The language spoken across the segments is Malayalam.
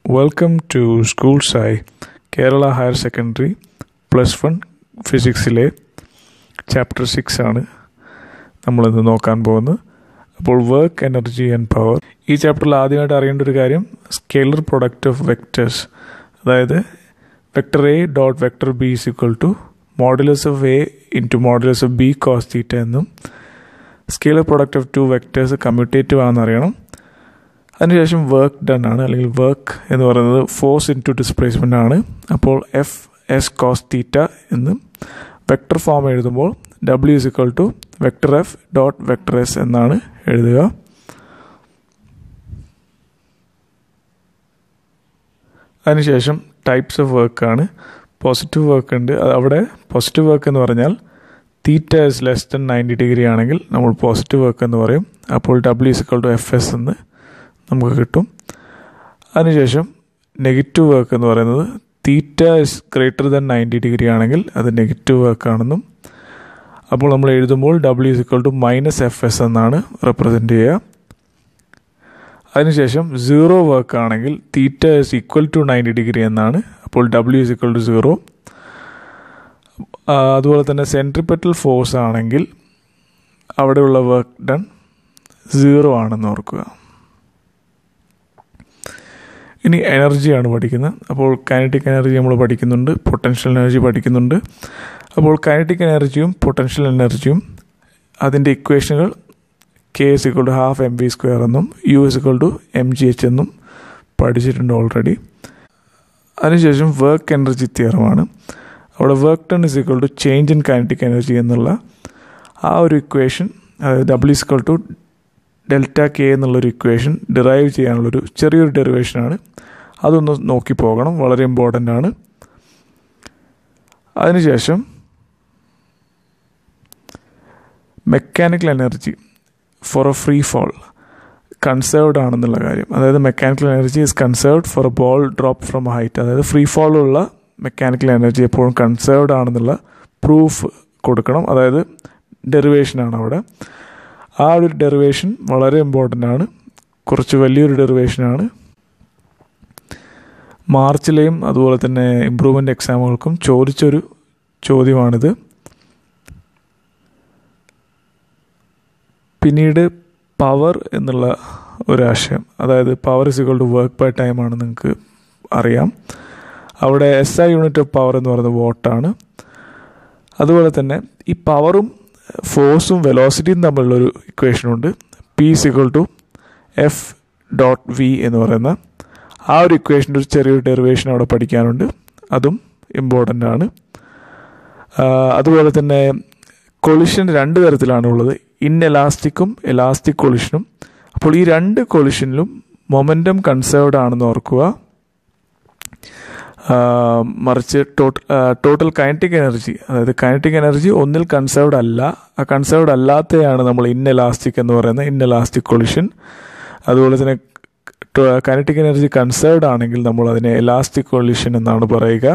welcome to school Sai Kerala higher secondary plus one ഫിസിക്സിലെ ചാപ്റ്റർ സിക്സ് ആണ് നമ്മളിന്ന് നോക്കാൻ പോകുന്നത് അപ്പോൾ വർക്ക് എനർജി ആൻഡ് പവർ ഈ ചാപ്റ്ററിൽ ആദ്യമായിട്ട് അറിയേണ്ട ഒരു കാര്യം സ്കെയിലർ പ്രൊഡക്റ്റ് ഓഫ് വെക്റ്റേഴ്സ് അതായത് vector A dot vector B is equal to modulus of A into modulus of B cos theta എന്നും scalar product of two vectors commutative ആണെന്ന് അറിയണം അതിനുശേഷം വർക്ക് ഡൺ ആണ് അല്ലെങ്കിൽ വർക്ക് എന്ന് പറയുന്നത് ഫോഴ്സ് ഇൻ ടു ഡിസ്പ്ലേസ്മെൻ്റ് ആണ് അപ്പോൾ എഫ് എസ് കോസ് തീറ്റ എന്ന് വെക്ടർ ഫോം എഴുതുമ്പോൾ W is equal to vector F dot vector S എന്നാണ് എഴുതുക അതിനുശേഷം ടൈപ്സ് ഓഫ് വർക്കാണ് പോസിറ്റീവ് വർക്ക് ഉണ്ട് അത് അവിടെ പോസിറ്റീവ് വർക്ക് എന്ന് പറഞ്ഞാൽ theta is less than ninety degree ആണെങ്കിൽ നമ്മൾ പോസിറ്റീവ് വർക്ക് എന്ന് പറയും അപ്പോൾ W is equal to F S എന്ന് നമുക്ക് കിട്ടും അതിനുശേഷം നെഗറ്റീവ് വർക്ക് എന്ന് പറയുന്നത് theta is greater than ninety degree ആണെങ്കിൽ അത് നെഗറ്റീവ് വർക്ക് ആണെന്നും അപ്പോൾ നമ്മൾ എഴുതുമ്പോൾ W is equal to minus F S എന്നാണ് റെപ്രസെൻ്റ് ചെയ്യുക അതിനുശേഷം സീറോ വർക്ക് ആണെങ്കിൽ theta is equal to ninety degree എന്നാണ് അപ്പോൾ W is equal to zero അതുപോലെ തന്നെ സെൻട്രിപ്പറ്റൽ ഫോഴ്സ് ആണെങ്കിൽ അവിടെയുള്ള വർക്ക് ഡൺ സീറോ ആണെന്ന് ഓർക്കുക ഇനി എനർജിയാണ് പഠിക്കുന്നത് അപ്പോൾ കൈനറ്റിക് എനർജി നമ്മൾ പഠിക്കുന്നുണ്ട് പൊട്ടൻഷ്യൽ എനർജി പഠിക്കുന്നുണ്ട് അപ്പോൾ കൈനറ്റിക് എനർജിയും പൊട്ടൻഷ്യൽ എനർജിയും അതിൻ്റെ ഇക്വേഷനുകൾ K S equal to half M V square എന്നും U S equal to M G H എന്നും പഠിച്ചിട്ടുണ്ട് ഓൾറെഡി അതിനുശേഷം വർക്ക് എനർജി തിയറമാണ് അവിടെ work done is equal to change in kinetic energy എന്നുള്ള ആ ഒരു ഇക്വേഷൻ അതായത് W is equal to delta K എന്നുള്ളൊരു ഇക്വേഷൻ ഡിറൈവ് ചെയ്യാനുള്ളൊരു ചെറിയൊരു ഡെറിവേഷനാണ് അതൊന്ന് നോക്കി പോകണം വളരെ ഇമ്പോർട്ടൻ്റ് ആണ് അതിനുശേഷം mechanical energy for a free fall conserved ആണെന്നുള്ള കാര്യം അതായത് mechanical energy is conserved for a ball drop from height അതായത് ഫ്രീ ഫോളുള്ള മെക്കാനിക്കൽ എനർജി എപ്പോഴും കൺസേർവ്ഡ് ആണെന്നുള്ള പ്രൂഫ് കൊടുക്കണം അതായത് ഡെറിവേഷനാണ് അവിടെ ആ ഒരു ഡെറിവേഷൻ വളരെ ഇമ്പോർട്ടൻ്റ് ആണ് കുറച്ച് വലിയൊരു ഡെറിവേഷനാണ് മാർച്ചിലെയും അതുപോലെ തന്നെ ഇമ്പ്രൂവ്മെൻ്റ് എക്സാമുകൾക്കും ചോദിച്ചൊരു ചോദ്യമാണിത് പിന്നീട് പവർ എന്നുള്ള ഒരാശയം അതായത് power is equal to work by time ആണ് നിങ്ങൾക്ക് അറിയാം അവിടെ S I unit of power എന്ന് പറയുന്നത് വോട്ടാണ് അതുപോലെ തന്നെ ഈ പവറും ഫോഴ്സും വെലോസിറ്റിയും തമ്മിലുള്ളൊരു ഇക്വേഷനുണ്ട് P is equal to F dot V എന്ന് പറയുന്ന ആ ഒരു ഇക്വേഷൻ്റെ ഒരു ചെറിയൊരു ഡെറിവേഷൻ അവിടെ പഠിക്കാനുണ്ട് അതും ഇമ്പോർട്ടൻ്റ് ആണ് അതുപോലെ തന്നെ കൊളിഷൻ രണ്ട് തരത്തിലാണ് ഉള്ളത് ഇൻ എലാസ്റ്റിക്കും എലാസ്റ്റിക് കൊളിഷനും അപ്പോൾ ഈ രണ്ട് കൊളിഷനിലും മൊമെൻറ്റം കൺസേർവ്ഡ് ആണെന്ന് ഓർക്കുക മറിച്ച് ടോട്ടൽ ടോട്ടൽ കൈനറ്റിക് എനർജി അതായത് കൈനറ്റിക് എനർജി ഒന്നിൽ കൺസേർവ്ഡ് അല്ല ആ കൺസേർവ്ഡ് അല്ലാത്തതാണ് നമ്മൾ ഇൻ എലാസ്റ്റിക് എന്ന് പറയുന്നത് ഇൻ എലാസ്റ്റിക് കൊളിഷൻ അതുപോലെ തന്നെ കൈനറ്റിക് എനർജി കൺസേർവ്ഡ് ആണെങ്കിൽ നമ്മൾ അതിനെ എലാസ്റ്റിക് കൊളിഷൻ എന്നാണ് പറയുക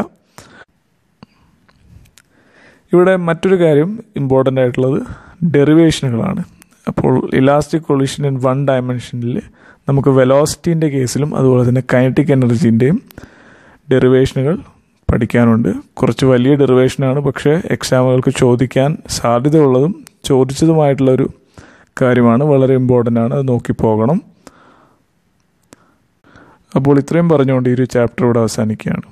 ഇവിടെ മറ്റൊരു കാര്യം ഇമ്പോർട്ടൻ്റ് ആയിട്ടുള്ളത് ഡെറിവേഷനുകളാണ് അപ്പോൾ ഇലാസ്റ്റിക് കൊളിഷൻ ഇൻ വൺ ഡയമെൻഷനിൽ നമുക്ക് വെലോസിറ്റീൻ്റെ കേസിലും അതുപോലെ തന്നെ കൈനറ്റിക് എനർജീൻ്റെയും ഡെറിവേഷനുകൾ പഠിക്കാനുണ്ട് കുറച്ച് വലിയ ഡെറിവേഷനാണ് പക്ഷേ എക്സാമുകൾക്ക് ചോദിക്കാൻ സാധ്യതയുള്ളതും ചോദിച്ചതുമായിട്ടുള്ളൊരു കാര്യമാണ് വളരെ ഇമ്പോർട്ടൻ്റ് ആണ് അത് നോക്കി പോകണം അപ്പോൾ ഇത്രയും പറഞ്ഞുകൊണ്ട് ഈ ഒരു ചാപ്റ്റർ ഇവിടെ അവസാനിക്കുകയാണ്